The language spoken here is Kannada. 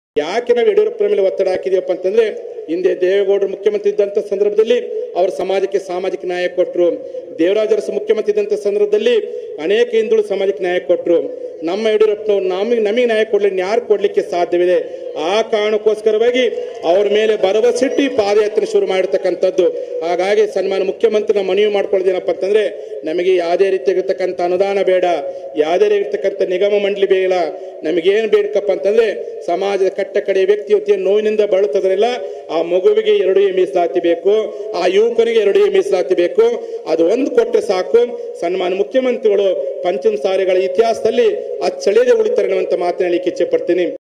ಯಾಕೆ ನಾವು ಯಡಿಯೂರಪ್ಪನ ಮೇಲೆ ಒತ್ತಡ ಹಾಕಿದೀವಪ್ಪ ಅಂತಂದ್ರೆ ಹಿಂದೆ ದೇವೇಗೌಡರು ಮುಖ್ಯಮಂತ್ರಿ ಇದ್ದಂತ ಸಂದರ್ಭದಲ್ಲಿ ಅವರ ಸಮಾಜಕ್ಕೆ ಸಾಮಾಜಿಕ ನ್ಯಾಯ ಕೊಟ್ಟರು ದೇವರಾಜ ಅರಸು ಮುಖ್ಯಮಂತ್ರಿ ಇದ್ದಂತ ಸಂದರ್ಭದಲ್ಲಿ ಅನೇಕ ಹಿಂದುಳಿದ ಸಮಾಜಕ್ಕೆ ನ್ಯಾಯ ಕೊಟ್ಟರು ನಮ್ಮ ಯಡಿಯೂರಪ್ಪನವ್ರು ನಮಗೆ ನಮಗೆ ನ್ಯಾಯ ಕೊಡ್ಲಿಕ್ಕೆ ಯಾರು ಕೊಡ್ಲಿಕ್ಕೆ ಸಾಧ್ಯವಿದೆ ಆ ಕಾರಣಕ್ಕೋಸ್ಕರವಾಗಿ ಅವ್ರ ಮೇಲೆ ಭರವಸೆಟ್ಟು ಈ ಪಾದಯಾತ್ರೆ ಶುರು ಮಾಡಿರ್ತಕ್ಕಂಥದ್ದು ಹಾಗಾಗಿ ಸನ್ಮಾನ ಮುಖ್ಯಮಂತ್ರಿ ನಾವು ಮನವಿ ಮಾಡ್ಕೊಳ್ಳೋದೇನಪ್ಪ ಅಂತಂದ್ರೆ ನಮಗೆ ಯಾವುದೇ ರೀತಿಯಾಗಿರ್ತಕ್ಕಂಥ ಅನುದಾನ ಬೇಡ ಯಾವುದೇ ರೀತಿರ್ತಕ್ಕಂಥ ನಿಗಮ ಮಂಡಳಿ ಬೇಡ ನಮಗೇನು ಬೇಕಪ್ಪ ಅಂತಂದ್ರೆ ಸಮಾಜದ ಕಟ್ಟ ಕಡೆ ವ್ಯಕ್ತಿ ಇವತ್ತು ಏನ್ ನೋವಿನಿಂದ ಬಳಲ್ತದ್ರಲ್ಲ ಆ ಮಗುವಿಗೆ ಎರಡು ಎ ಮೀಸಲಾತಿ ಬೇಕು ಆ ಯುವಕನಿಗೆ ಎರಡು ಎ ಮೀಸಲಾತಿ ಬೇಕು ಅದು ಒಂದು ಕೊಟ್ಟರೆ ಸಾಕು ಸನ್ಮಾನ ಮುಖ್ಯಮಂತ್ರಿಗಳು ಪಂಚಮ ಸಾರಿಗಳ ಇತಿಹಾಸದಲ್ಲಿ ಅಚ್ಚಳಿಯದೆ ಉಳಿತಾರೆ ಅನ್ನುವಂಥ ಮಾತನಾಡಲಿಕ್ಕೆ ಇಚ್ಛೆ ಪಡ್ತೀನಿ